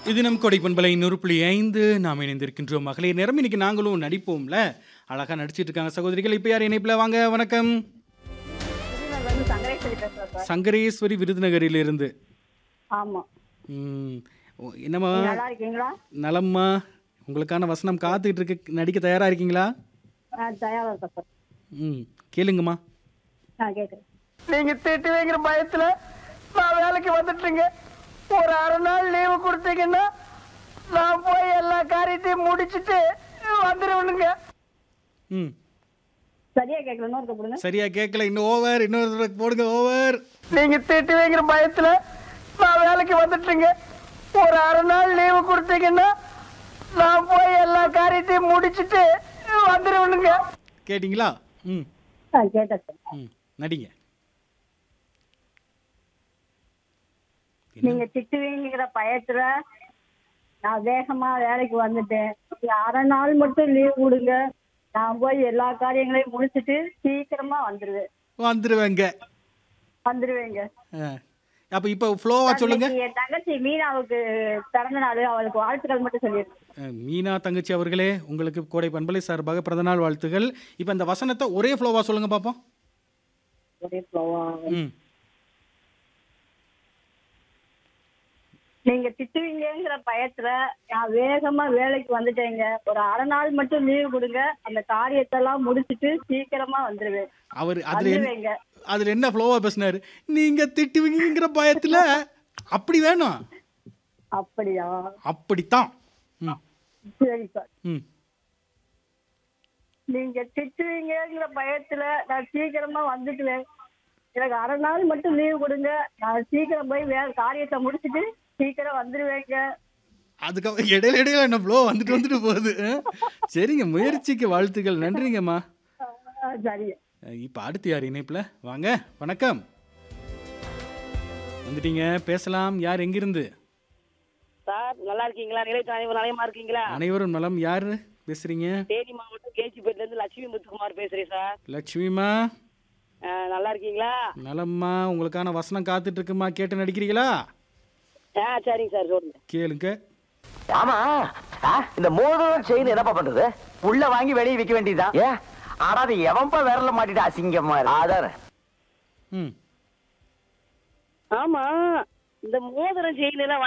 இது நம் கொடை பண்பலை நூறு புள்ளி ஐந்து நாம் இணைந்திருக்கின்றோம் மகளிர் நேரம் இன்னைக்கு நாங்களும் நடிப்போம்ல அழகா நடிச்சிட்டு இருக்காங்க சகோதரிகள் இப்போ யார் இணைப்புல வாங்க வணக்கம் விருதுநகர் வந்து சங்கரேஸ்வரி பேசுறேன் சார் சங்கரேஸ்வரி விருதுநகரிலிருந்து ஆமா ம், ஓ, என்னம்மா நீங்க நல்லா இருக்கீங்களா நலம்மா உங்களுக்கான வசனம் காத்துக்கிட்டு இருக்கு நடிக்க தயாரா இருக்கீங்களா நான் தயாரா இருக்கேன் சார் ம் கேளுங்கம்மா நான் கேட்குறேன் நீங்க திட்டுவீங்கிற பயத்துல நான் வேலைக்கு வந்துட்டுங்க ஒரு அரை நாள் லீவு கொடுத்தீங்கன்னா நான் போய் எல்லா காரியத்தையும் முடிச்சிட்டு வந்துடுவேனுங்க ம் சரியா கேட்கல இன்னொரு கொடுங்க சரியா கேட்கல இன்னும் ஓவர் இன்னொரு தடவை போடுங்க ஓவர் நீங்க திட்டுவீங்கிற பயத்துல நான் வேலைக்கு வந்துட்டுங்க ஒரு அரை நாள் லீவு கொடுத்தீங்கன்னா நான் போய் எல்லா காரியத்தையும் முடிச்சிட்டு வந்துடுவேனுங்க கேட்டிங்களா ம் நான் கேட்டேன் சார் ம் நடிங்க நீங்க திட்டுவீங்கிற பயத்துல நான் வேகமா வேலைக்கு வந்துட்டேன் நீங்க அரை நாள் மட்டும் லீவ் கொடுங்க நான் போய் எல்லா காரியங்களையும் முடிச்சிட்டு சீக்கிரமா வந்துருவேன் வந்துருவேங்க வந்துருவேங்க ஆ. அப்ப இப்போ ஃப்ளோவா சொல்லுங்க அன்னைக்கு என் தங்கச்சி மீனாவுக்கு பிறந்த நாள் அவளுக்கு வாழ்த்துக்கள் மட்டும் சொல்லியிருக்கேன் அஹ், மீனா தங்கச்சி அவர்களே உங்களுக்கு கோடை பண்பலை சார்பாக பிறந்தநாள் வாழ்த்துகள் இப்போ இந்த வசனத்தை ஒரே ஃப்ளோவா சொல்லுங்க பார்ப்போம் ஒரே ஃப்ளோவா ம் நீங்க திட்டுவீங்கங்கிற பயத்துல நான் வேகமா வேலைக்கு வந்துட்டேங்க ஒரு அரை நாள் மட்டும் லீவ் கொடுங்க அந்த காரியத்தெல்லாம் முடிச்சிட்டு சீக்கிரமா வந்துருவேன் அவர் அதுல என்ன வந்துருவேங்க அதுல என்ன ஃப்ளோவா பேசினாரு நீங்க திட்டுவீங்கிற பயத்துல அப்படி வேணும் அப்படியா அப்படித்தான் ம் சரி சார் ம் நீங்க திட்டுவீங்கங்கிற பயத்துல நான் சீக்கிரமா வந்துட்டுவேன் எனக்கு அரை நாள் மட்டும் லீவ் கொடுங்க நான் சீக்கிரம் போய் வேற காரியத்தை முடிச்சிட்டு சீக்கிரம் வந்துருவேங்க அதுக்கப்புறம் இடையில இடையில என்ன ஃப்ளோ வந்துட்டு வந்துட்டு போகுது அஹ். சரிங்க முயற்சிக்கு வாழ்த்துக்கள் நன்றிங்கம்மா ஆ, சரி இப்போ அடுத்து யார் இணைப்பில் வாங்க வணக்கம் வந்துட்டீங்க பேசலாம் யார் எங்கிருந்து சார் நல்லா இருக்கீங்களா நிலையத்து அனைவரும் நலமா இருக்கீங்களா அனைவரும் நலம் யார் பேசுறீங்க தேனி மாவட்டம் கேச்சிப்பேட்ல இருந்து லட்சுமி முத்துக்குமார் பேசுறேன் சார் லக்ஷ்மிமா அஹ், நல்லா இருக்கீங்களா நலம்மா உங்களுக்கான வசனம் காத்துட்டு இருக்குமா கேட்டு நடிக்கிறீங்களா ஆ சரிங்க சார் சொல்லுங்க கேளுங்க ஆமா ஆ, இந்த மோதிரம் செயின் என்னப்பா பண்றது உள்ள வாங்கி வெளியே விற்க வேண்டியதுதான் ஏ ஆனா அது எவன்பா விரல மாட்டிட்டு அசிங்கமா இருக்கு அதானே ம் ஆமா இந்த மோதிரம் செயின் எல்லாம்